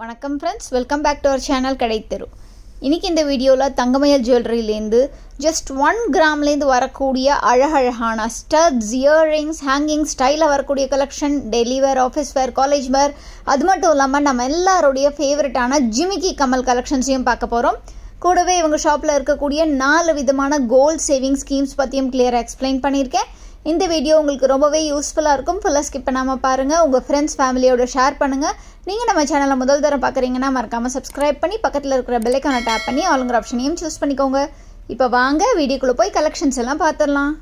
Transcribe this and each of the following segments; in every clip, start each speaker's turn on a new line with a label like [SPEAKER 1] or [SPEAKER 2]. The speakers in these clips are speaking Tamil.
[SPEAKER 1] வணக்கம் friends welcome back to our channel Kadaitheru இன்னைக்கு இந்த வீடியோவில் தங்கமயல் ஜுவல்லரியிலேருந்து ஜஸ்ட் ஒன் கிராம்லேருந்து வரக்கூடிய அழகழகான ஸ்டட்ஸ் இயரிங்ஸ் ஹேங்கிங் ஸ்டைலில் வரக்கூடிய collection daily wear office wear college wear அது மட்டும் இல்லாமல் நம்ம எல்லாருடைய ஃபேவரட்டான ஜிமிக்கி கமல் கலெக்ஷன்ஸையும் பார்க்க போகிறோம் கூடவே இவங்க ஷாப்பில் இருக்கக்கூடிய நாலு விதமான கோல்ட் சேவிங் ஸ்கீம்ஸ் பற்றியும் கிளியராக எக்ஸ்பிளைன் பண்ணியிருக்கேன் இந்த வீடியோ உங்களுக்கு ரொம்பவே யூஸ்ஃபுல்லாக இருக்கும் ஃபுல்லாக ஸ்கிப் பண்ணாமல் பாருங்கள் உங்கள் ஃப்ரெண்ட்ஸ் ஃபேமிலியோட ஷேர் பண்ணுங்கள் நீங்கள் நம்ம சேனலை முதல் தரம் பார்க்குறீங்கன்னா மறக்காமல் சப்ஸ்கிரைப் பண்ணி பக்கத்தில் இருக்கிற பெல்லைக்கான டேப் பண்ணி ஆளுங்கிற ஆப்ஷனையும் சூஸ் பண்ணிக்கோங்க இப்போ வாங்க வீடியோக்குள்ளே போய் கலெக்ஷன்ஸ் எல்லாம் பார்த்துடலாம்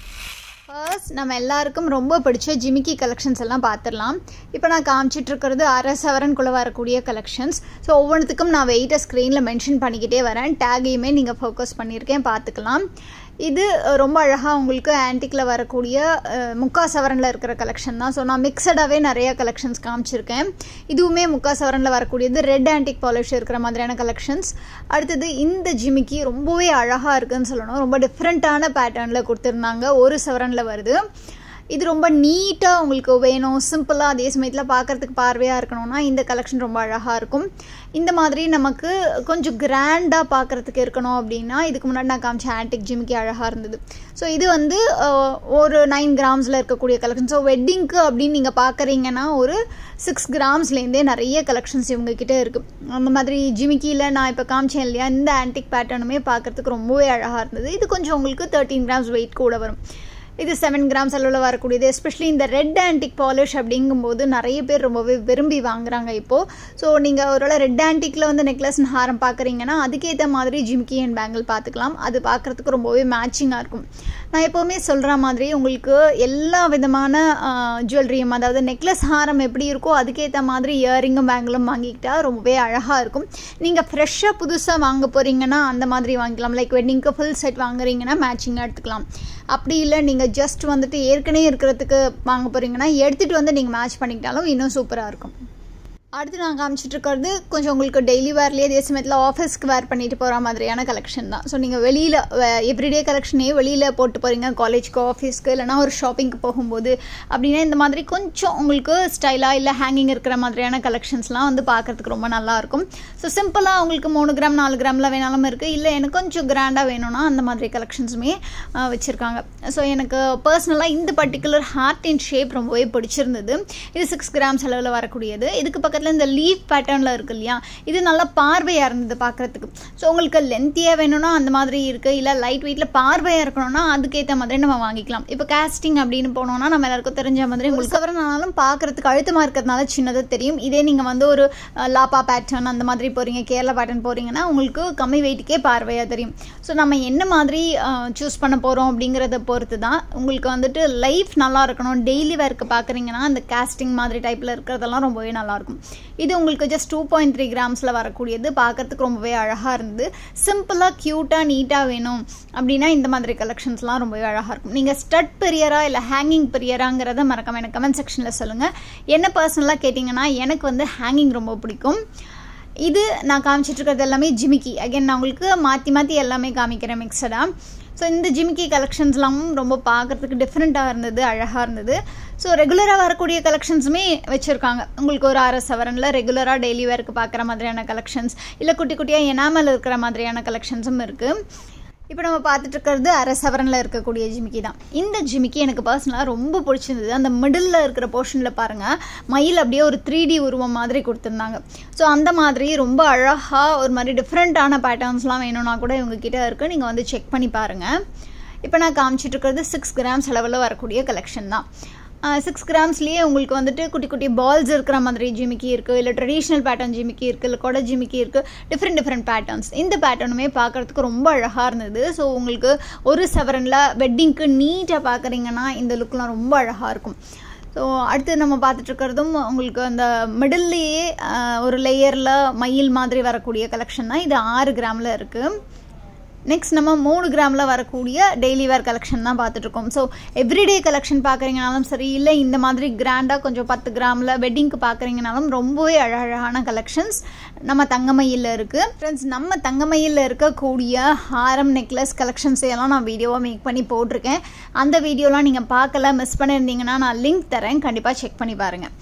[SPEAKER 1] ஃபர்ஸ்ட் நம்ம எல்லாருக்கும் ரொம்ப பிடிச்ச ஜிமிக்கி கலெக்ஷன்ஸ் எல்லாம் பார்த்துடலாம் இப்போ நான் காமிச்சிட்டு இருக்கிறது அரை சவரன்குள்ளே வரக்கூடிய கலெக்ஷன்ஸ் ஸோ ஒவ்வொன்றுத்துக்கும் நான் வெயிட்டை ஸ்க்ரீனில் மென்ஷன் பண்ணிக்கிட்டே வரேன் டேகையுமே நீங்கள் ஃபோக்கஸ் பண்ணியிருக்கேன் பார்த்துக்கலாம் இது ரொம்ப அழகாக உங்களுக்கு ஆன்டிக்கில் வரக்கூடிய முக்கா சவரனில் இருக்கிற கலெக்ஷன் தான் ஸோ நான் மிக்சடாகவே நிறைய கலெக்ஷன்ஸ் காமிச்சிருக்கேன் இதுவுமே முக்கா சவரனில் வரக்கூடியது ரெட் ஆன்டிக் பாலிஷ் இருக்கிற மாதிரியான கலெக்ஷன்ஸ் அடுத்தது இந்த ஜிமிக்கி ரொம்பவே அழகாக இருக்குன்னு சொல்லணும் ரொம்ப டிஃப்ரெண்ட்டான பேட்டர்னில் கொடுத்துருந்தாங்க ஒரு சவரனில் வருது இது ரொம்ப நீட்டாக உங்களுக்கு வேணும் சிம்பிளாக அதே சமயத்தில் பார்க்குறதுக்கு பார்வையாக இருக்கணும்னா இந்த கலெக்ஷன் ரொம்ப அழகாக இருக்கும் இந்த மாதிரி நமக்கு கொஞ்சம் கிராண்டாக பார்க்குறதுக்கு இருக்கணும் அப்படின்னா இதுக்கு முன்னாடி நான் காமிச்ச ஆன்டிக் ஜிமிக்கி அழகாக இருந்தது ஸோ இது வந்து ஒரு நைன் கிராம்ஸில் இருக்கக்கூடிய கலெக்ஷன் ஸோ வெட்டிங்க்கு அப்படின்னு நீங்கள் பார்க்குறீங்கன்னா ஒரு சிக்ஸ் கிராம்ஸ்லேருந்தே நிறைய கலெக்ஷன்ஸ் இவங்கக்கிட்ட இருக்குது அந்த மாதிரி ஜிமிக்கியில் நான் இப்போ காமிச்சேன் இல்லையா இந்த ஆன்டிக் பேட்டர்னுமே பார்க்குறதுக்கு ரொம்பவே அழகாக இருந்தது இது கொஞ்சம் உங்களுக்கு தேர்ட்டீன் கிராம்ஸ் வெயிட் கூட வரும் இது செவன் கிராம்ஸ் அளவில் வரக்கூடியது எஸ்பெஷலி இந்த ரெட் ஆன்டிக் பாலிஷ் அப்படிங்கும்போது நிறைய பேர் ரொம்பவே விரும்பி வாங்குறாங்க இப்போது ஸோ நீங்கள் ஒருவேளை ரெட் ஆன்டிக்கில் வந்து நெக்லஸ் ஹாரம் பார்க்குறீங்கன்னா அதுக்கேற்ற மாதிரி ஜிம்கி அண்ட் பேங்கிள் பார்த்துக்கலாம் அது பார்க்குறதுக்கு ரொம்பவே மேட்சிங்காக இருக்கும் நான் எப்போவுமே சொல்கிற மாதிரி உங்களுக்கு எல்லா விதமான ஜுவல்லரியும் அதாவது நெக்லஸ் ஹாரம் எப்படி இருக்கோ அதுக்கேற்ற மாதிரி இயரிங்கும் பேங்கிளும் வாங்கிக்கிட்டால் ரொம்பவே அழகாக இருக்கும் நீங்கள் ஃப்ரெஷ்ஷாக புதுசாக வாங்க போகிறீங்கன்னா அந்த மாதிரி வாங்கிக்கலாம் லைக் வெட்டிங்க்கு ஃபுல் செட் வாங்குறீங்கன்னா மேட்சிங்காக எடுத்துக்கலாம் அப்படி இல்லை நீங்கள் ஜஸ்ட் வந்துட்டு ஏற்கனவே இருக்கிறதுக்கு வாங்க போகிறீங்கன்னா எடுத்துகிட்டு வந்து நீங்கள் மேட்ச் பண்ணிக்கிட்டாலும் இன்னும் சூப்பராக இருக்கும் அடுத்து நான் காமிச்சிட்டு இருக்கிறது கொஞ்சம் உங்களுக்கு டெய்லி வேர்லேயே அதே சமயத்தில் ஆஃபீஸ்க்கு வேர் பண்ணிட்டு போகிற மாதிரியான கலெக்ஷன் தான் ஸோ நீங்கள் வெளியில் எவ்ரிடே கலெக்ஷனே வெளியில் போட்டு போகிறீங்க காலேஜ்க்கு ஆஃபீஸ்க்கு இல்லைனா ஒரு ஷாப்பிங்க்கு போகும்போது அப்படின்னா இந்த மாதிரி கொஞ்சம் உங்களுக்கு ஸ்டைலாக இல்லை ஹேங்கிங் இருக்கிற மாதிரியான கலெக்ஷன்ஸ்லாம் வந்து பார்க்குறதுக்கு ரொம்ப நல்லாயிருக்கும் ஸோ சிம்பிளாக உங்களுக்கு மூணு கிராம் நாலு கிராமில் வேணாலும் இருக்குது இல்லை எனக்கு கொஞ்சம் கிராண்டாக வேணும்னா அந்த மாதிரி கலெக்ஷன்ஸுமே வச்சுருக்காங்க ஸோ எனக்கு பர்சனலாக இந்த பர்டிகுலர் ஹார்ட் இன் ஷேப் ரொம்பவே பிடிச்சிருந்தது இது சிக்ஸ் கிராம்ஸ் அளவில் வரக்கூடியது இதுக்கு பக்கத்தில் பக்கத்தில் இந்த லீஃப் பேட்டர்னில் இருக்கு இல்லையா இது நல்லா பார்வையாக இருந்தது பார்க்குறதுக்கு ஸோ உங்களுக்கு லென்த்தியாக வேணும்னா அந்த மாதிரி இருக்குது இல்லை லைட் வெயிட்டில் பார்வையாக இருக்கணும்னா அதுக்கேற்ற மாதிரி நம்ம வாங்கிக்கலாம் இப்போ கேஸ்டிங் அப்படின்னு போனோம்னா நம்ம எல்லாருக்கும் தெரிஞ்ச மாதிரி உங்களுக்கு கவர்னாலும் பார்க்குறதுக்கு அழுத்தமாக இருக்கிறதுனால சின்னதாக தெரியும் இதே நீங்கள் வந்து ஒரு லாப்பா பேட்டர்ன் அந்த மாதிரி போகிறீங்க கேரளா பேட்டர்ன் போகிறீங்கன்னா உங்களுக்கு கம்மி வெயிட்டுக்கே பார்வையாக தெரியும் ஸோ நம்ம என்ன மாதிரி சூஸ் பண்ண போகிறோம் அப்படிங்கிறத பொறுத்து தான் உங்களுக்கு வந்துட்டு லைஃப் நல்லா இருக்கணும் டெய்லி ஒர்க்கு பார்க்குறீங்கன்னா அந்த கேஸ்டிங் மாதிரி டைப்பில் இருக்கிறதெல்லாம் ரொம்பவே நல்லாயிருக்கும் இது உங்களுக்கு ஜஸ்ட் டூ பாயிண்ட் த்ரீ கிராம்ஸில் வரக்கூடியது பார்க்கறதுக்கு ரொம்பவே அழகாக இருந்தது சிம்பிளாக க்யூட்டாக நீட்டாக வேணும் அப்படின்னா இந்த மாதிரி கலெக்ஷன்ஸ்லாம் ரொம்பவே அழகாக இருக்கும் நீங்கள் ஸ்டட் பெரியரா இல்லை ஹேங்கிங் பெரியராங்கிறத மறக்காம எனக்கு கமெண்ட் செக்ஷனில் சொல்லுங்கள் என்ன பர்சனலாக கேட்டிங்கன்னா எனக்கு வந்து ஹேங்கிங் ரொம்ப பிடிக்கும் இது நான் காமிச்சிட்டு இருக்கிறது எல்லாமே ஜிமிக்கி அகைன் நான் உங்களுக்கு மாற்றி மாற்றி எல்லாமே காமிக்கிறேன் மிக்சடாக ஸோ இந்த ஜிமிக்கி கலெக்ஷன்ஸ்லாம் ரொம்ப பார்க்குறதுக்கு டிஃப்ரெண்ட்டாக இருந்தது அழகாக இருந்தது ஸோ ரெகுலராக வரக்கூடிய கலெக்ஷன்ஸுமே வச்சுருக்காங்க உங்களுக்கு ஒரு அரை சவரனில் ரெகுலராக டெய்லி வேர்க்கு பார்க்குற மாதிரியான கலெக்ஷன்ஸ் இல்லை குட்டி குட்டியாக எனாமல் இருக்கிற மாதிரியான கலெக்ஷன்ஸும் இருக்குது இப்போ நம்ம பார்த்துட்டு இருக்கிறது அரை சவரனில் இருக்கக்கூடிய ஜிமிக்கி தான் இந்த ஜிமிக்கி எனக்கு பர்சனலாக ரொம்ப பிடிச்சிருந்தது அந்த மிடில் இருக்கிற போர்ஷனில் பாருங்கள் மயில் அப்படியே ஒரு த்ரீ டி உருவம் மாதிரி கொடுத்துருந்தாங்க ஸோ அந்த மாதிரி ரொம்ப அழகாக ஒரு மாதிரி டிஃப்ரெண்ட்டான பேட்டர்ன்ஸ்லாம் வேணும்னா கூட இவங்ககிட்ட இருக்குது நீங்கள் வந்து செக் பண்ணி பாருங்கள் இப்போ நான் காமிச்சிட்டு இருக்கிறது சிக்ஸ் கிராம்ஸ் அளவில் வரக்கூடிய கலெக்ஷன் தான் சிக்ஸ் கிராம்ஸ்லேயே உங்களுக்கு வந்துட்டு குட்டி குட்டி பால்ஸ் இருக்கிற மாதிரி ஜிமிக்கி இருக்குது இல்லை ட்ரெடிஷ்னல் பேட்டர்ன் ஜிமிக்கி இருக்குது இல்லை கொடை ஜிமிக்கி இருக்குது டிஃப்ரெண்ட் டிஃப்ரெண்ட் பேட்டர்ன்ஸ் இந்த பேட்டர்னுமே பார்க்குறதுக்கு ரொம்ப அழகாக இருந்தது ஸோ உங்களுக்கு ஒரு செவரனில் வெட்டிங்க்கு நீட்டாக பார்க்குறீங்கன்னா இந்த லுக்லாம் ரொம்ப அழகாக இருக்கும் ஸோ அடுத்து நம்ம பார்த்துட்ருக்கிறதும் உங்களுக்கு அந்த மிடில்லையே ஒரு லேயரில் மயில் மாதிரி வரக்கூடிய கலெக்ஷன் தான் இது ஆறு கிராமில் இருக்குது நெக்ஸ்ட் நம்ம மூணு கிராமில் வரக்கூடிய டெய்லி வேர் கலெக்ஷன் தான் பார்த்துட்ருக்கோம் ஸோ எவ்ரிடே கலெக்ஷன் பார்க்குறீங்கனாலும் சரி இல்லை இந்த மாதிரி கிராண்டாக கொஞ்சம் பத்து கிராமில் வெட்டிங்க்கு பார்க்குறீங்கனாலும் ரொம்பவே அழகழகான கலெக்ஷன்ஸ் நம்ம தங்கமயில் இருக்குது ஃப்ரெண்ட்ஸ் நம்ம தங்கமயில் இருக்கக்கூடிய ஹாரம் நெக்லஸ் கலெக்ஷன்ஸ் எல்லாம் நான் வீடியோவாக மேக் பண்ணி போட்டிருக்கேன் அந்த வீடியோலாம் நீங்கள் பார்க்கல மிஸ் பண்ணியிருந்தீங்கன்னா நான் லிங்க் தரேன் கண்டிப்பாக செக் பண்ணி பாருங்கள்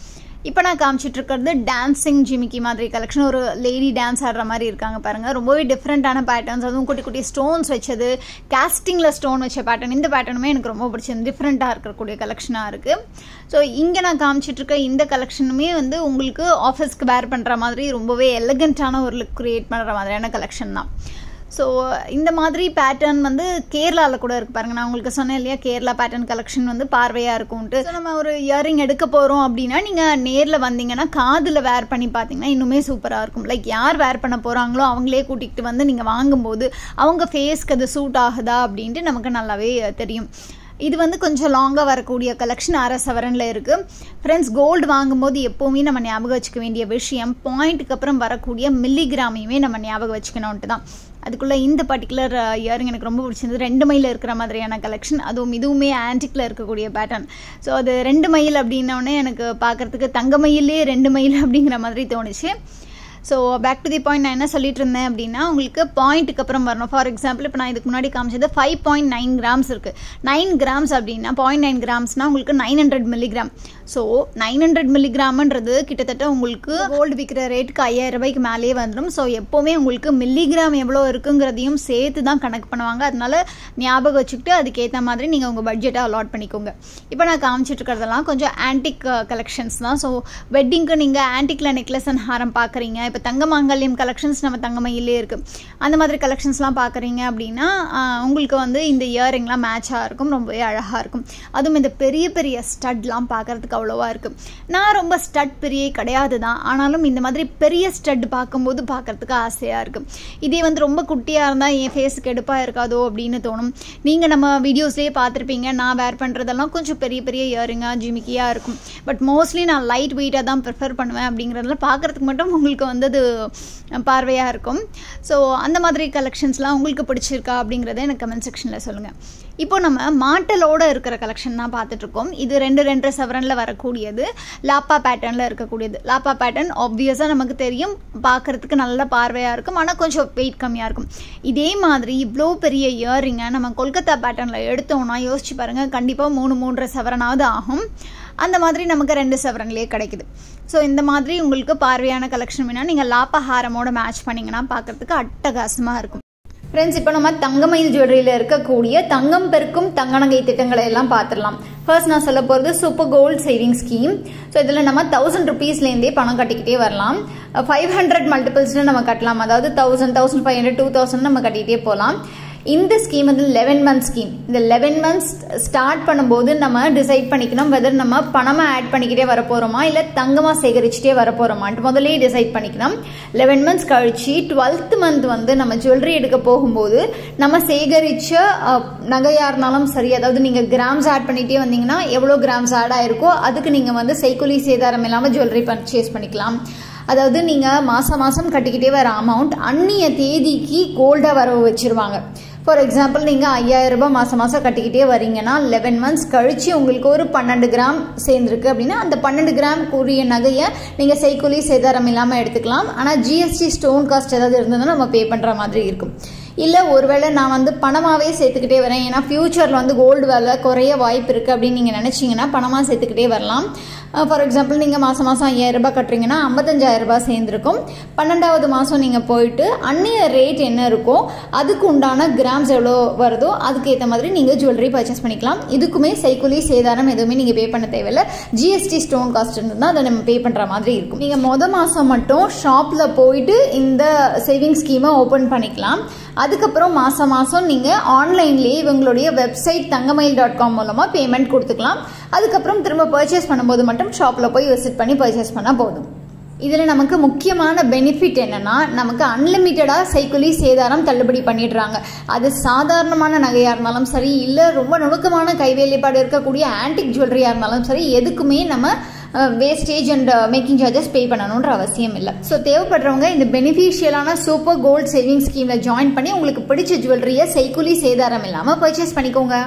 [SPEAKER 1] இப்போ நான் காமிச்சிட்டு இருக்கிறது டான்சிங் ஜிமிக்கி மாதிரி கலெக்ஷன் ஒரு லேடி டான்ஸ் ஆடுற மாதிரி இருக்காங்க பாருங்க ரொம்பவே டிஃப்ரெண்டான பேட்டர்ன்ஸ் அதுவும் குட்டி குட்டி ஸ்டோன்ஸ் வச்சது காஸ்டிங்கில் ஸ்டோன் வச்ச பேட்டர்ன் இந்த பேட்டர்னுமே எனக்கு ரொம்ப பிடிச்சது டிஃப்ரெண்ட்டாக இருக்கக்கூடிய கலெக்ஷனாக இருக்குது ஸோ இங்கே நான் காமிச்சிட்டு இருக்க இந்த கலெக்ஷனுமே வந்து உங்களுக்கு ஆஃபீஸ்க்கு வேர் பண்ணுற மாதிரி ரொம்பவே எலகண்ட்டான ஒரு லுக் க்ரியேட் பண்ணுற மாதிரியான கலெக்ஷன் தான் ஸோ இந்த மாதிரி பேட்டர்ன் வந்து கேரளாவில் கூட இருக்கு பாருங்க நான் உங்களுக்கு சொன்னேன் இல்லையா கேரளா பேட்டர்ன் கலெக்ஷன் வந்து பார்வையாக இருக்கும்ட்டு ஸோ நம்ம ஒரு இயரிங் எடுக்க போகிறோம் அப்படின்னா நீங்கள் நேரில் வந்தீங்கன்னா காதில் வேர் பண்ணி பார்த்தீங்கன்னா இன்னுமே சூப்பராக இருக்கும் லைக் யார் வேர் பண்ண போகிறாங்களோ அவங்களே கூட்டிகிட்டு வந்து நீங்கள் வாங்கும்போது அவங்க ஃபேஸ்க்கு அது சூட் ஆகுதா அப்படின்ட்டு நமக்கு நல்லாவே தெரியும் இது வந்து கொஞ்சம் லாங்காக வரக்கூடிய கலெக்ஷன் அரை சவரனில் இருக்குது ஃப்ரெண்ட்ஸ் கோல்டு வாங்கும்போது எப்போவுமே நம்ம ஞாபகம் வச்சுக்க வேண்டிய விஷயம் பாயிண்ட்டுக்கு அப்புறம் வரக்கூடிய மில்லிகிராமையுமே நம்ம ஞாபகம் வச்சுக்கணுன்ட்டு தான் அதுக்குள்ளே இந்த பர்டிகுலர் இயரிங் எனக்கு ரொம்ப பிடிச்சிருந்தது ரெண்டு மைல் இருக்கிற மாதிரியான கலெக்ஷன் அதுவும் இதுவுமே ஆன்டிக்கில் இருக்கக்கூடிய பேட்டர்ன் ஸோ அது ரெண்டு மைல் அப்படின்னோடனே எனக்கு பார்க்குறதுக்கு தங்க மயிலே ரெண்டு மைல் அப்படிங்கிற மாதிரி தோணுச்சு so back to the point நான் என்ன சொல்லிட்டு இருந்தேன் அப்படின்னா உங்களுக்கு பாயிண்ட்டுக்கு அப்புறம் வரணும் ஃபார் எக்ஸாம்பிள் இப்போ நான் இதுக்கு முன்னாடி காமிச்சது ஃபைவ் பாயிண்ட் நைன் கிராம்ஸ் இருக்குது நைன் கிராம்ஸ் அப்படின்னா பாயிண்ட் நைன் கிராம்ஸ்னால் உங்களுக்கு nine hundred milligram so nine hundred மில்லிகிராம்ன்றது கிட்டத்தட்ட உங்களுக்கு கோல்டு விற்கிற ரேட்டுக்கு ஐயாயிரம் ரூபாய்க்கு மேலேயே வந்துடும் ஸோ எப்போவுமே உங்களுக்கு மில்லிகிராம் எவ்வளோ இருக்குங்கிறதையும் சேர்த்து தான் கணக்கு பண்ணுவாங்க அதனால ஞாபகம் வச்சுக்கிட்டு அதுக்கேற்ற மாதிரி நீங்கள் உங்கள் பட்ஜெட்டை அலாட் பண்ணிக்கோங்க இப்போ நான் காமிச்சிட்டு இருக்கிறதெல்லாம் கொஞ்சம் ஆன்டிக் கலெக்ஷன்ஸ் தான் ஸோ வெட்டிங்க்கு நீங்கள் ஆன்டிக்கில் நெக்லஸ் அண்ட் ஹாரம் பார்க்குறீங்க இப்போ தங்க மாங்கல்யம் கலெக்ஷன்ஸ் நம்ம தங்கமயிலே இருக்குது அந்த மாதிரி கலெக்ஷன்ஸ்லாம் பார்க்குறீங்க அப்படின்னா உங்களுக்கு வந்து இந்த இயரிங்லாம் மேட்சாக இருக்கும் ரொம்பவே அழகாக இருக்கும் அதுவும் இந்த பெரிய பெரிய ஸ்டட்லாம் பார்க்குறதுக்கு அவ்வளோவா இருக்குது நான் ரொம்ப ஸ்டட் பெரிய கிடையாது தான் ஆனாலும் இந்த மாதிரி பெரிய ஸ்டட் பார்க்கும்போது பார்க்குறதுக்கு ஆசையாக இருக்குது இதே வந்து ரொம்ப குட்டியாக இருந்தால் என் ஃபேஸுக்கு எடுப்பாக இருக்காதோ அப்படின்னு தோணும் நீங்கள் நம்ம வீடியோஸ்லேயே பார்த்துருப்பீங்க நான் வேர் பண்ணுறதெல்லாம் கொஞ்சம் பெரிய பெரிய இயரிங்காக ஜிமிக்கியாக இருக்கும் பட் மோஸ்ட்லி நான் லைட் வெயிட்டாக தான் ப்ரிஃபர் பண்ணுவேன் அப்படிங்கிறதுல பார்க்குறதுக்கு மட்டும் உங்களுக்கு வந்து அது பார்வையாக இருக்கும் ஸோ அந்த மாதிரி கலெக்ஷன்ஸ்லாம் உங்களுக்கு பிடிச்சிருக்கா அப்படிங்கிறத எனக்கு கமெண்ட் செக்ஷனில் சொல்லுங்கள் இப்போ நம்ம மாட்டலோடு இருக்கிற கலெக்ஷன் தான் பார்த்துட்ருக்கோம் இது ரெண்டு ரெண்டு சவரனில் வரக்கூடியது லாப்பா பேட்டர்னில் இருக்கக்கூடியது லாப்பா பேட்டர்ன் ஆப்வியஸாக நமக்கு தெரியும் பார்க்குறதுக்கு நல்ல பார்வையாக இருக்கும் ஆனால் கொஞ்சம் வெயிட் கம்மியாக இருக்கும் இதே மாதிரி இவ்வளோ பெரிய இயரிங்கை நம்ம கொல்கத்தா பேட்டர்னில் எடுத்தோம்னா யோசிச்சு பாருங்கள் கண்டிப்பாக மூணு மூன்றரை சவரனாவது ஆகும் அந்த மாதிரி நமக்கு ரெண்டு சவரன்லேயே கிடைக்குது ஸோ இந்த மாதிரி உங்களுக்கு பார்வையான கலெக்ஷன் வேணால் நீங்கள் லாப்பா ஹாரமோட மேட்ச் பண்ணிங்கன்னா பார்க்குறதுக்கு அட்டகாசமாக இருக்கும் ஃப்ரெண்ட்ஸ் இப்போ நம்ம தங்கமயில் ஜுவல்லரியில் இருக்கக்கூடிய தங்கம் பெருக்கும் தங்கநகை திட்டங்களை எல்லாம் பார்த்துடலாம் ஃபர்ஸ்ட் நான் சொல்ல போகிறது super gold saving scheme so இதில் நம்ம தௌசண்ட் ருபீஸ்லேருந்தே பணம் கட்டிக்கிட்டே வரலாம் ஃபைவ் ஹண்ட்ரட் மல்டிபிள்ஸில் நம்ம கட்டலாம் அதாவது thousand thousand five hundred two thousand நம்ம கட்டிகிட்டே போகலாம் இந்த ஸ்கீம் வந்து லெவன் மந்த் ஸ்கீம் இந்த லெவன் மந்த்ஸ் ஸ்டார்ட் பண்ணும்போது நம்ம டிசைட் பண்ணிக்கணும் வெதர் நம்ம பணமாக ஆட் பண்ணிக்கிட்டே வர போகிறோமா இல்லை தங்கமாக சேகரிச்சுட்டே வர போகிறோமான்ட்டு முதலே டிசைட் பண்ணிக்கணும் லெவன் மந்த்ஸ் கழிச்சு டுவெல்த் மந்த் வந்து நம்ம ஜுவல்லரி எடுக்க போகும்போது நம்ம சேகரித்த நகையாக இருந்தாலும் சரி அதாவது நீங்கள் கிராம்ஸ் ஆட் பண்ணிகிட்டே வந்தீங்கன்னா எவ்வளோ கிராம்ஸ் ஆட் ஆயிருக்கோ அதுக்கு நீங்கள் வந்து சைக்குலி சேதாரம் இல்லாமல் ஜுவல்லரி பர்ச்சேஸ் பண்ணிக்கலாம் அதாவது நீங்கள் மாதம் மாதம் கட்டிக்கிட்டே வர அமௌண்ட் அந்நிய தேதிக்கு கோல்டாக வரவு வச்சுருவாங்க ஃபார் எக்ஸாம்பிள் நீங்கள் ஐயாயிரம் ரூபாய் மாதம் மாதம் கட்டிக்கிட்டே வரீங்கன்னா லெவன் மந்த்ஸ் கழித்து உங்களுக்கு ஒரு பன்னெண்டு கிராம் சேர்ந்துருக்கு அப்படின்னா அந்த பன்னெண்டு கிராம் கூடிய நகையை நீங்கள் செய்கூலி சேதாரம் இல்லாமல் எடுத்துக்கலாம் ஆனால் ஜிஎஸ்டி ஸ்டோன் காஸ்ட் ஏதாவது இருந்ததுன்னா நம்ம பே பண்ணுற மாதிரி இருக்கும் இல்லை ஒருவேளை நான் வந்து பணமாகவே சேர்த்துக்கிட்டே வரேன் ஏன்னா ஃப்யூச்சரில் வந்து கோல்டு விலை குறைய வாய்ப்பு இருக்குது அப்படின்னு நீங்கள் நினச்சிங்கன்னா பணமாக சேர்த்துக்கிட்டே வரலாம் ஃபார் எக்ஸாம்பிள் நீங்கள் மாதம் மாதம் ஐயாயிரம் ரூபாய் கட்டுறீங்கன்னா ஐம்பத்தஞ்சாயிரம் ரூபாய் சேர்ந்துருக்கும் பன்னெண்டாவது மாதம் நீங்கள் போயிட்டு அந்நிய ரேட் என்ன இருக்கோ அதுக்கு உண்டான கிராம்ஸ் எவ்வளோ வருதோ அதுக்கு ஏற்ற மாதிரி நீங்கள் ஜுவல்லரி பர்ச்சேஸ் பண்ணிக்கலாம் இதுக்குமே சைக்குலி சேதாரம் எதுவுமே நீங்கள் பே பண்ண தேவையில்லை ஜிஎஸ்டி ஸ்டோன் காஸ்ட் இருந்தால் அதை நம்ம பே பண்ணுற மாதிரி இருக்கும் நீங்கள் மொதல் மாதம் மட்டும் ஷாப்பில் போயிட்டு இந்த சேவிங் ஸ்கீமை ஓப்பன் பண்ணிக்கலாம் அதுக்கப்புறம் மாதம் மாதம் நீங்கள் ஆன்லைன்லேயே இவங்களுடைய வெப்சைட் தங்கமயில் டாட் காம் மூலமாக பேமெண்ட் கொடுத்துக்கலாம் அதுக்கப்புறம் திரும்ப பர்ச்சேஸ் பண்ணும்போது மட்டும் ஷாப்பில் போய் விசிட் பண்ணி பர்ச்சேஸ் பண்ணால் போதும் இதில் நமக்கு முக்கியமான பெனிஃபிட் என்னென்னா நமக்கு அன்லிமிட்டடாக சைக்கிளி சேதாரம் தள்ளுபடி பண்ணிடுறாங்க அது சாதாரணமான நகையாக இருந்தாலும் சரி இல்லை ரொம்ப நுணுக்கமான கைவேலைப்பாடு இருக்கக்கூடிய ஆன்டிக் ஜுவல்லரியாக இருந்தாலும் சரி எதுக்குமே நம்ம wastage and making charges pay பண்ணணுன்ற அவசியம் இல்லை ஸோ தேவைப்படுறவங்க இந்த பெனிஃபிஷியலான சூப்பர் கோல்ட் சேவிங் ஸ்கீமில் ஜாயின் பண்ணி உங்களுக்கு பிடிச்ச ஜுவல்லரியை சைக்குலி சேதாரம் இல்லாமல் பர்ச்சேஸ் பண்ணிக்கோங்க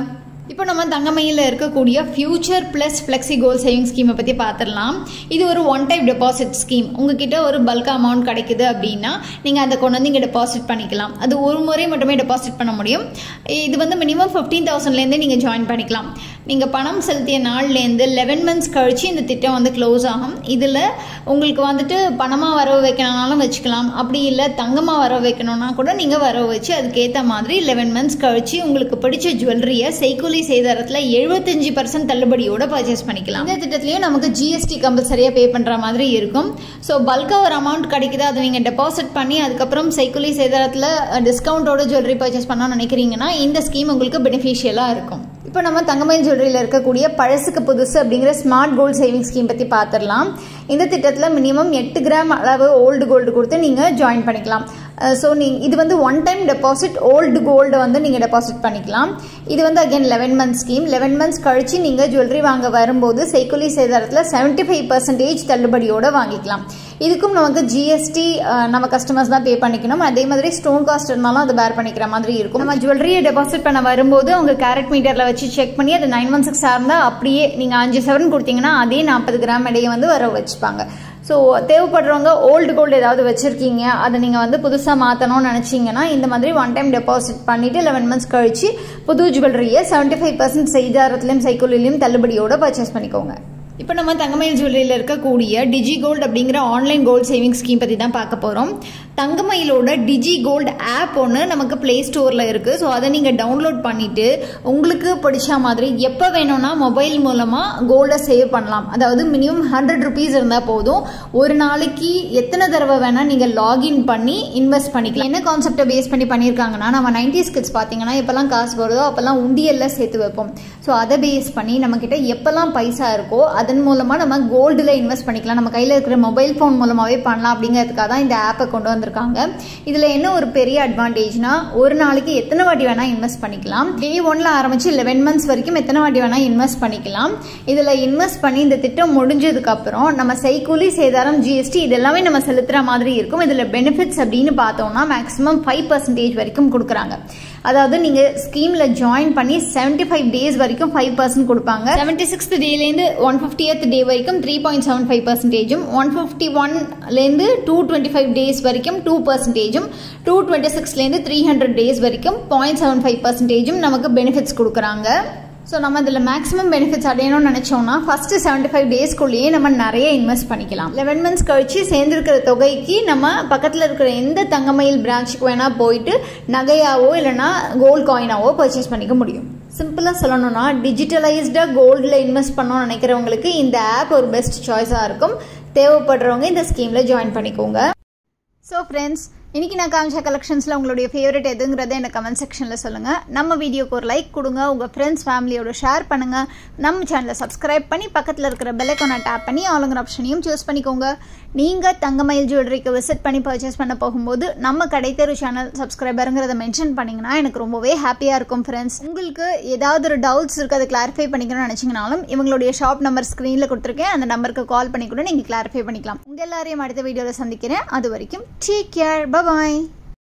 [SPEAKER 1] இப்போ நம்ம தங்கமயில இருக்கக்கூடிய future plus flexi gold saving ஸ்கீமை பற்றி பார்த்துடலாம் இது ஒரு ஒன் டைப் டெபாசிட் ஸ்கீம் உங்ககிட்ட ஒரு பல்க் அமௌண்ட் கிடைக்குது அப்படின்னா நீங்கள் அதை கொண்டு வந்து இங்கே டெபாசிட் பண்ணிக்கலாம் அது ஒரு முறை மட்டுமே டெபாசிட் பண்ண முடியும் இது வந்து மினிமம் ஃபிஃப்டீன் தௌசண்ட்லேருந்தே நீங்கள் ஜாயின் பண்ணிக்கலாம் நீங்கள் பணம் செலுத்திய நாள்லேருந்து லெவன் மந்த்ஸ் கழித்து இந்த திட்டம் வந்து க்ளோஸ் ஆகும் இதில் உங்களுக்கு வந்துட்டு பணமாக வரவு வைக்கணும்னாலும் வச்சுக்கலாம் அப்படி இல்லை தங்கமாக வரவு வைக்கணும்னா கூட நீங்கள் வரவு வச்சு அதுக்கேற்ற மாதிரி லெவன் மந்த்ஸ் கழித்து உங்களுக்கு பிடிச்ச ஜுவல்லரியை செய்கூலி சேதாரத்தில் எழுபத்தஞ்சு பர்சன்ட் தள்ளுபடியோட பர்ச்சேஸ் பண்ணிக்கலாம் இந்த திட்டத்துலையும் நமக்கு ஜிஎஸ்டி கம்பல்சரியாக பே பண்ணுற மாதிரி இருக்கும் ஸோ பல்காக ஒரு அமௌண்ட் கிடைக்குது அதை நீங்கள் டெபாசிட் பண்ணி அதுக்கப்புறம் சைக்குலி சேதாரத்தில் டிஸ்கவுண்டோட ஜுவல்லரி பர்ச்சேஸ் பண்ணணும்னு நினைக்கிறீங்கன்னா இந்த ஸ்கீம் உங்களுக்கு பெனிஃபிஷியலாக இருக்கும் இப்போ நம்ம தங்கமயில் ஜுவல்லரியில் இருக்கக்கூடிய பழசுக்கு புதுசு அப்படிங்கிற ஸ்மார்ட் கோல்டு சேவிங் ஸ்கீம் பற்றி பார்த்துடலாம் இந்த திட்டத்தில் மினிமம் எட்டு கிராம் அளவு ஓல்டு கோல்டு கொடுத்து நீங்கள் ஜாயின் பண்ணிக்கலாம் ஸோ நீ இது வந்து one time deposit old gold வந்து நீங்கள் டெபாசிட் பண்ணிக்கலாம் இது வந்து again eleven months scheme eleven months கழித்து நீங்கள் ஜுவல்லரி வாங்க வரும்போது செய்குலி சேதாரத்தில் செவன்ட்டி ஃபைவ் பர்சன்டேஜ் தள்ளுபடியோடு வாங்கிக்கலாம் இதுக்கும் நமக்கு ஜிஎஸ்டி நம்ம கஸ்டமர்ஸ் தான் பே பண்ணிக்கணும் அதே மாதிரி ஸ்டோன் காஸ்ட் இருந்தாலும் அது பேர் பண்ணிக்கிற மாதிரி இருக்கும் நம்ம ஜுவல்லரியை டெபாசிட் பண்ண வரும்போது அவங்க கேரட் மீட்டரில் வச்சு செக் பண்ணி அது நைன் ஒன் சிக்ஸ் இருந்தால் அப்படியே நீங்கள் அஞ்சு செவன் கொடுத்தீங்கன்னா அதே நாற்பது கிராம் இடையே வந்து வர வச்சுப்பாங்க ஸோ தேவைப்படுறவங்க ஓல்டு கோல்டு ஏதாவது வச்சுருக்கீங்க அதை நீங்கள் வந்து புதுசாக மாற்றணும்னு நினச்சிங்கன்னா இந்த மாதிரி ஒன் டைம் டெபாசிட் பண்ணிவிட்டு லெவன் மந்த்ஸ் கழித்து புது ஜுவல்லரியை செவன்ட்டி ஃபைவ் பர்சன்ட் செய்தாரத்துலையும் சைக்கிள்லையும் தள்ளுபடியோட பர்ச்சேஸ் பண்ணிக்கோங்க இப்போ நம்ம தங்கமயில் ஜுவல்லரியில் இருக்கக்கூடிய டிஜி கோல்டு அப்படிங்கிற ஆன்லைன் கோல்டு சேவிங் ஸ்கீம் பற்றி தான் பார்க்க போகிறோம் தங்கமயிலோட டிஜி கோல்டு ஆப் ஒன்று நமக்கு ப்ளே ஸ்டோரில் இருக்குது ஸோ அதை நீங்கள் டவுன்லோட் பண்ணிவிட்டு உங்களுக்கு பிடிச்ச மாதிரி எப்போ வேணும்னா மொபைல் மூலமாக கோல்டை சேவ் பண்ணலாம் அதாவது மினிமம் ஹண்ட்ரட் ருபீஸ் இருந்தால் போதும் ஒரு நாளைக்கு எத்தனை தடவை வேணால் நீங்கள் லாகின் பண்ணி இன்வெஸ்ட் பண்ணிக்கலாம் என்ன கான்செப்டை பேஸ் பண்ணி பண்ணியிருக்காங்கன்னா நம்ம நைன்டிஸ் கிட்ஸ் பார்த்தீங்கன்னா எப்போல்லாம் காசு வருதோ அப்போல்லாம் உண்டியலில் சேர்த்து வைப்போம் ஸோ அதை பேஸ் பண்ணி நம்மக்கிட்ட எப்போல்லாம் பைசா இருக்கோ அதன் மூலமாக நம்ம கோல்டில் இன்வெஸ்ட் பண்ணிக்கலாம் நம்ம கையில் இருக்கிற மொபைல் ஃபோன் மூலமாகவே பண்ணலாம் அப்படிங்கிறதுக்காக தான் இந்த ஆப்பை கொண்டு வந்திருக்காங்க இதில் என்ன ஒரு பெரிய அட்வான்டேஜ்னா ஒரு நாளைக்கு எத்தனை வாட்டி வேணால் இன்வெஸ்ட் பண்ணிக்கலாம் டே ஒன்ல ஆரம்பிச்சு லெவன் மந்த்ஸ் வரைக்கும் எத்தனை வாட்டி வேணால் இன்வெஸ்ட் பண்ணிக்கலாம் இதில் இன்வெஸ்ட் பண்ணி இந்த திட்டம் முடிஞ்சதுக்கப்புறம் நம்ம செய்கூலி சேதாரம் ஜிஎஸ்டி இது எல்லாமே நம்ம செலுத்துகிற மாதிரி இருக்கும் இதில் பெனிஃபிட்ஸ் அப்படின்னு பார்த்தோம்னா மேக்ஸிமம் ஃபைவ் பர்சன்டேஜ் வரைக்கும் கொடுக்குறாங்க அதாவது நீங்கள் ஸ்கீமில் ஜாயின் பண்ணி செவன்ட்டி ஃபைவ் டேஸ் வரைக்கும் ஃபைவ் பர்சன்ட் கொடுப்பாங்க செவன்ட்டி சிக்ஸ்த் டேலேருந்து ஒன் ஃபிஃப்டியத் டே வரைக்கும் த்ரீ பாயிண்ட் செவன் ஃபைவ் பர்சன்டேஜும் ஒன் ஃபிஃப்டி ஒன்லேருந்து டூ டுவெண்ட்டி ஃபைவ் டேஸ் வரைக்கும் டூ பர்சன்டேஜும் டூ டுவெண்ட்டி சிக்ஸ்லேருந்து த்ரீ ஹண்ட்ரட் டேஸ் வரைக்கும் பாயிண்ட் செவன் ஃபைவ் பர்சன்டேஜும் நமக்கு பெனிஃபிட்ஸ் கொடுக்குறாங்க ஸோ நம்ம இதில் மேக்ஸிமம் பெனிஃபிட்ஸ் அடையணும்னு நினச்சோம்னா ஃபஸ்ட்டு செவன்ட்டி ஃபைவ் டேஸ்க்குள்ளேயே நம்ம நிறைய இன்வெஸ்ட் பண்ணிக்கலாம் லெவன் மந்த்ஸ் கழிச்சு சேர்ந்துருக்கிற தொகைக்கு நம்ம பக்கத்தில் இருக்கிற எந்த தங்கமயில் பிரான்ச்சுக்கு வேணால் போயிட்டு நகையாவோ இல்லைனா கோல்ட் காயினாவோ பர்ச்சேஸ் பண்ணிக்க முடியும் சிம்பிளாக சொல்லணும்னா டிஜிட்டலைஸ்டாக கோல்டில் இன்வெஸ்ட் பண்ணணும்னு நினைக்கிறவங்களுக்கு இந்த ஆப் ஒரு பெஸ்ட் சாய்ஸாக இருக்கும் தேவைப்படுறவங்க இந்த ஸ்கீமில் ஜாயின் பண்ணிக்கோங்க ஸோ ஃப்ரெண்ட்ஸ் இன்றைக்கி நான் காமிச்ச கலெக்ஷன்ஸில் உங்களுடைய ஃபேவரட் எதுங்கிறத எனக்கு கமெண்ட் செக்ஷனில் சொல்லுங்கள் நம்ம வீடியோக்கு ஒரு லைக் கொடுங்க உங்கள் ஃப்ரெண்ட்ஸ் ஃபேமிலியோட ஷேர் பண்ணுங்கள் நம்ம சேனலை சப்ஸ்கிரைப் பண்ணி பக்கத்தில் இருக்கிற பெல்லைக்கான டேப் பண்ணி ஆளுங்கிற ஆப்ஷனையும் சூஸ் பண்ணிக்கோங்க நீங்கள் தங்கமயில் ஜுவல்லரிக்கு விசிட் பண்ணி பர்ச்சேஸ் பண்ண போகும்போது நம்ம கடைத்தெரு சேனல் சப்ஸ்கிரைபருங்கிறத மென்ஷன் பண்ணிங்கன்னா எனக்கு ரொம்பவே ஹாப்பியாக இருக்கும் ஃப்ரெண்ட்ஸ் உங்களுக்கு ஏதாவது ஒரு டவுட்ஸ் இருக்குது அதை கிளாரிஃபை பண்ணிக்கணும்னு நினச்சிங்கனாலும் இவங்களுடைய ஷாப் நம்பர் ஸ்க்ரீனில் கொடுத்துருக்கேன் அந்த நம்பருக்கு கால் பண்ணி கூட நீங்கள் கிளாரிஃபை பண்ணிக்கலாம் உங்கள் எல்லாரையும் அடுத்த வீடியோவில் சந்திக்கிறேன் அது வரைக்கும் டேக் கேர் பபாய்